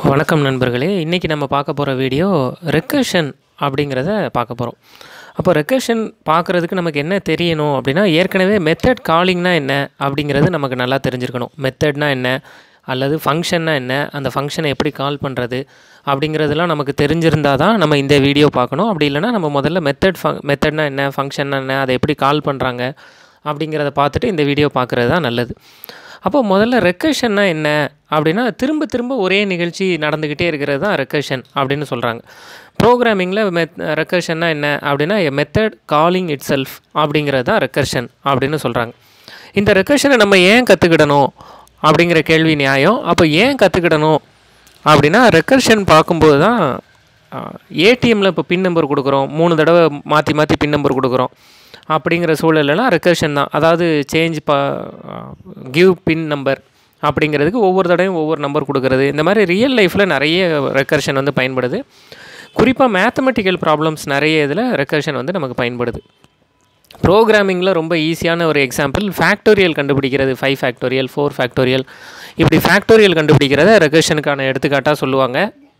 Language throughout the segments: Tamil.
வணக்கம் நண்பர்களே இன்றைக்கி நம்ம பார்க்க போகிற வீடியோ ரெக்கர்ஷன் அப்படிங்கிறத பார்க்க போகிறோம் அப்போ ரெக்கர்ஷன் பார்க்குறதுக்கு நமக்கு என்ன தெரியணும் அப்படின்னா ஏற்கனவே மெத்தட் காலிங்னா என்ன அப்படிங்கிறது நமக்கு நல்லா தெரிஞ்சிருக்கணும் மெத்தட்னா என்ன அல்லது ஃபங்க்ஷன்னா என்ன அந்த ஃபங்க்ஷனை எப்படி கால் பண்ணுறது அப்படிங்கிறதெல்லாம் நமக்கு தெரிஞ்சிருந்தால் தான் நம்ம இந்த வீடியோ பார்க்கணும் அப்படி இல்லைனா நம்ம முதல்ல மெத்தட் ஃபங் மெத்தட்னா என்ன ஃபங்க்ஷன்னா என்ன அதை எப்படி கால் பண்ணுறாங்க அப்படிங்கிறத பார்த்துட்டு இந்த வீடியோ பார்க்குறது தான் நல்லது அப்போ முதல்ல ரெக்கர்ஷன்னா என்ன அப்படின்னா திரும்ப திரும்ப ஒரே நிகழ்ச்சி நடந்துக்கிட்டே இருக்கிறது தான் ரெக்கர்ஷன் அப்படின்னு சொல்கிறாங்க ப்ரோக்ராமிங்கில் மெத் ரெக்கர்ஷன்னா என்ன அப்படின்னா a method calling itself அப்படிங்கிறது தான் ரெக்கர்ஷன் அப்படின்னு சொல்கிறாங்க இந்த ரெக்கர்ஷனை நம்ம ஏன் கற்றுக்கிடணும் அப்படிங்கிற கேள்வி நியாயம் அப்போ ஏன் கற்றுக்கிடணும் அப்படின்னா ரெக்கர்ஷன் பார்க்கும்போது தான் ஏடிஎம்மில் இப்போ பின் நம்பர் கொடுக்குறோம் மூணு தடவை மாற்றி மாற்றி பின் நம்பர் கொடுக்குறோம் அப்படிங்கிற சூழலெல்லாம் ரெக்கர்ஷன் தான் அதாவது சேஞ்ச் ப கிவ் பின் நம்பர் அப்படிங்கிறதுக்கு ஒவ்வொரு தடவையும் ஒவ்வொரு நம்பர் கொடுக்குறது இந்த மாதிரி ரியல் லைஃப்பில் நிறைய ரெக்கர்ஷன் வந்து பயன்படுது குறிப்பாக மேத்தமெட்டிக்கல் ப்ராப்ளம்ஸ் நிறைய இதில் ரெக்கர்ஷன் வந்து நமக்கு பயன்படுது ப்ரோக்ராமிங்கில் ரொம்ப ஈஸியான ஒரு எக்ஸாம்பிள் ஃபேக்டோரியல் கண்டுபிடிக்கிறது ஃபைவ் ஃபேக்டோரியல் ஃபோர் ஃபேக்டோரியல் இப்படி ஃபேக்டோரியல் கண்டுபிடிக்கிறத ரெக்கர்ஷனுக்கான எடுத்துக்காட்டாக சொல்லுவாங்க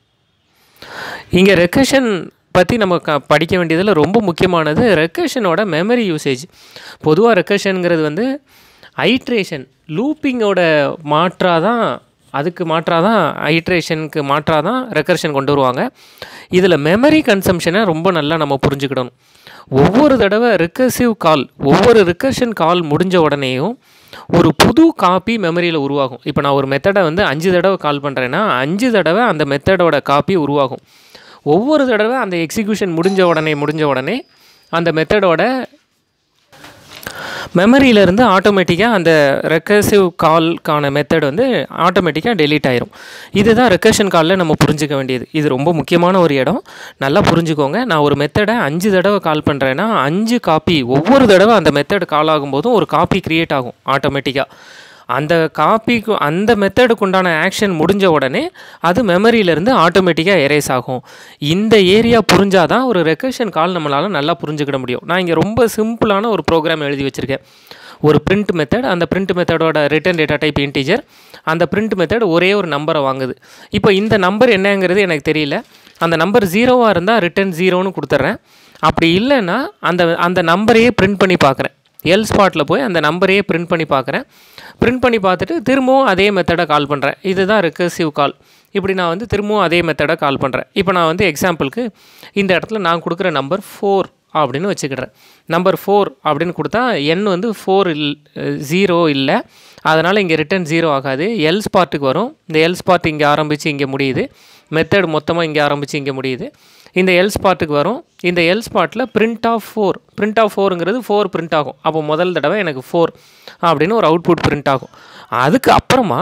இங்கே ரெக்கர்ஷன் பற்றி நம்ம க படிக்க வேண்டியதில் ரொம்ப முக்கியமானது ரெக்கர்ஷனோட மெமரி யூசேஜ் பொதுவாக ரெக்கர்ஷனுங்கிறது வந்து ஐட்ரேஷன் லூப்பிங்கோட மாற்றாக தான் அதுக்கு மாற்றாக தான் ஐட்ரேஷனுக்கு மாற்றாக தான் ரெக்கர்ஷன் கொண்டு வருவாங்க இதில் மெமரி கன்சம்ஷனை ரொம்ப நல்லா நம்ம புரிஞ்சுக்கிடணும் ஒவ்வொரு தடவை ரிக்கர்சிவ் கால் ஒவ்வொரு ரிக்கர்ஷன் கால் முடிஞ்ச உடனேயும் ஒரு புது காப்பி மெமரியில் உருவாகும் இப்போ நான் ஒரு மெத்தடை வந்து அஞ்சு தடவை கால் பண்ணுறேன்னா அஞ்சு தடவை அந்த மெத்தடோட காப்பி உருவாகும் ஒவ்வொரு தடவை அந்த எக்ஸிக்யூஷன் முடிஞ்ச உடனே முடிஞ்ச உடனே அந்த மெத்தடோட மெமரியிலேருந்து ஆட்டோமேட்டிக்காக அந்த ரெக்கர்சிவ் கால்க்கான மெத்தட் வந்து ஆட்டோமேட்டிக்காக டெலீட் ஆயிரும் இதுதான் ரெக்கர்ஷன் காலில் நம்ம புரிஞ்சுக்க வேண்டியது இது ரொம்ப முக்கியமான ஒரு இடம் நல்லா புரிஞ்சுக்கோங்க நான் ஒரு மெத்தடை அஞ்சு தடவை கால் பண்ணுறேன்னா அஞ்சு காப்பி ஒவ்வொரு தடவை அந்த மெத்தட் கால் ஆகும்போதும் ஒரு காப்பி க்ரியேட் ஆகும் ஆட்டோமேட்டிக்காக அந்த காப்பிக்கு அந்த மெத்தடுக்கு உண்டான ஆக்ஷன் முடிஞ்ச உடனே அது மெமரியிலேருந்து ஆட்டோமேட்டிக்காக எரேஸ் ஆகும் இந்த ஏரியா புரிஞ்சால் தான் ஒரு ரெக்கர்ஷன் கால் நம்மளால் நல்லா புரிஞ்சுக்கிட முடியும் நான் இங்கே ரொம்ப சிம்பிளான ஒரு ப்ரோக்ராம் எழுதி வச்சுருக்கேன் ஒரு பிரிண்ட் மெத்தட் அந்த பிரிண்ட் மெத்தடோட ரிட்டன் டேட்டா டைப் இன்டீஜர் அந்த பிரிண்ட் மெத்தட் ஒரே ஒரு நம்பரை வாங்குது இப்போ இந்த நம்பர் என்னங்கிறது எனக்கு தெரியல அந்த நம்பர் ஜீரோவாக இருந்தால் ரிட்டன் ஜீரோன்னு கொடுத்துட்றேன் அப்படி இல்லைன்னா அந்த அந்த நம்பரையே பிரிண்ட் பண்ணி பார்க்குறேன் எல் ஸ்பாட்டில் போய் அந்த நம்பரையே பிரிண்ட் பண்ணி பார்க்குறேன் பிரிண்ட் பண்ணி பார்த்துட்டு திரும்பவும் அதே மெத்தடை கால் பண்ணுறேன் இதுதான் ரெக்கர்சிவ் கால் இப்படி நான் வந்து திரும்பவும் அதே மெத்தடை கால் பண்ணுறேன் இப்போ நான் வந்து எக்ஸாம்பிளுக்கு இந்த இடத்துல நான் கொடுக்குற நம்பர் ஃபோர் அப்படின்னு வச்சுக்கிடுறேன் நம்பர் ஃபோர் அப்படின்னு கொடுத்தா என் வந்து ஃபோர் இல் ஜீரோ இல்லை அதனால் இங்கே ரிட்டன் ஜீரோ ஆகாது எல் ஸ்பாட்டுக்கு வரும் இந்த எல் ஸ்பாட் இங்கே ஆரம்பித்து இங்கே முடியுது மெத்தட் மொத்தமாக இங்கே ஆரம்பித்து இங்கே முடியுது இந்த எல் ஸ்பாட்டுக்கு வரும் இந்த எல் ஸ்பாட்டில் print of four print of ஃபோருங்கிறது ஃபோர் பிரிண்ட் ஆகும் அப்போ முதல் தடவை எனக்கு ஃபோர் அப்படின்னு ஒரு அவுட்புட் பிரிண்ட் ஆகும் அதுக்கு அப்புறமா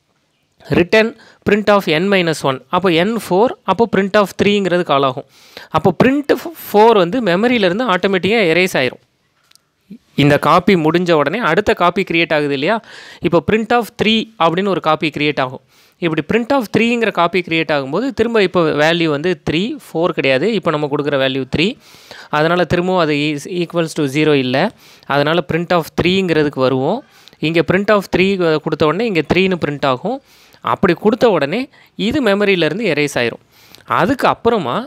return print of n minus one அப்போ என் ஃபோர் அப்போ பிரிண்ட் ஆஃப் த்ரீங்கிறது கால் ஆகும் அப்போ பிரிண்ட் ஃபோர் வந்து மெமரியிலேருந்து ஆட்டோமேட்டிக்காக எரேஸ் ஆயிரும் இந்த காப்பி முடிஞ்ச உடனே அடுத்த காப்பி க்ரியேட் ஆகுது இல்லையா இப்போ பிரிண்ட் ஆஃப் த்ரீ அப்படின்னு ஒரு காப்பி க்ரியேட் ஆகும் இப்படி பிரிண்ட் ஆஃப் த்ரீங்கிற காப்பி க்ரியேட் ஆகும்போது திரும்ப இப்போ வேல்யூ வந்து த்ரீ ஃபோர் கிடையாது இப்போ நம்ம கொடுக்குற வேல்யூ த்ரீ அதனால் திரும்பவும் அது ஈக்குவல்ஸ் டு ஜீரோ இல்லை அதனால் பிரிண்ட் ஆஃப் த்ரீங்கிறதுக்கு வருவோம் இங்கே பிரிண்ட் ஆஃப் த்ரீ கொடுத்த உடனே இங்கே த்ரீன்னு பிரிண்ட் ஆகும் அப்படி கொடுத்த உடனே இது மெமரியிலேருந்து எரேஸ் ஆயிரும் அதுக்கு அப்புறமா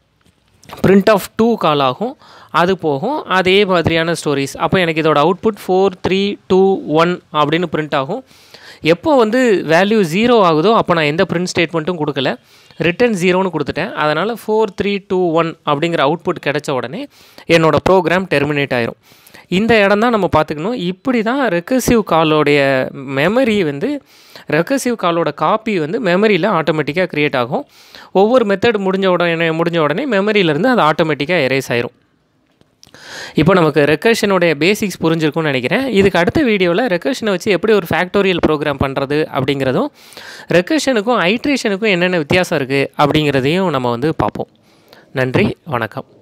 பிரிண்ட் ஆஃப் டூ கால் ஆகும் அது போகும் அதே மாதிரியான ஸ்டோரிஸ் அப்போ எனக்கு இதோட output four three two one அப்படின்னு பிரிண்ட் ஆகும் எப்போ வந்து வேல்யூ ஜீரோ ஆகுதோ அப்போ நான் எந்த பிரிண்ட் ஸ்டேட்மெண்ட்டும் கொடுக்கல ரிட்டன் ஜீரோன்னு கொடுத்துட்டேன் அதனால் ஃபோர் த்ரீ டூ ஒன் அப்படிங்கிற அவுட்புட் கிடைச்ச உடனே என்னோடய ப்ரோக்ராம் டெர்மினேட் ஆயிரும் இந்த இடம் தான் நம்ம பார்த்துக்கணும் இப்படி தான் ரெக்கர்சிவ் காலோடைய மெமரி வந்து ரெக்கர்சிவ் காலோட காப்பி வந்து மெமரியில் ஆட்டோமேட்டிக்காக க்ரியேட் ஆகும் ஒவ்வொரு மெத்தட் முடிஞ்ச உடனே முடிஞ்ச உடனே மெமரியிலேருந்து அது ஆட்டோமேட்டிக்காக எரேஸ் ஆயிரும் இப்போ நமக்கு ரெக்கர்ஷனுடைய பேசிக்ஸ் புரிஞ்சிருக்கும்னு நினைக்கிறேன் இதுக்கு அடுத்த வீடியோவில் ரெக்கர்ஷனை வச்சு எப்படி ஒரு ஃபேக்டோரியல் ப்ரோக்ராம் பண்ணுறது அப்படிங்கிறதும் ரெக்கர்ஷனுக்கும் ஐட்ரேஷனுக்கும் என்னென்ன வித்தியாசம் இருக்குது அப்படிங்கிறதையும் நம்ம வந்து பார்ப்போம் நன்றி வணக்கம்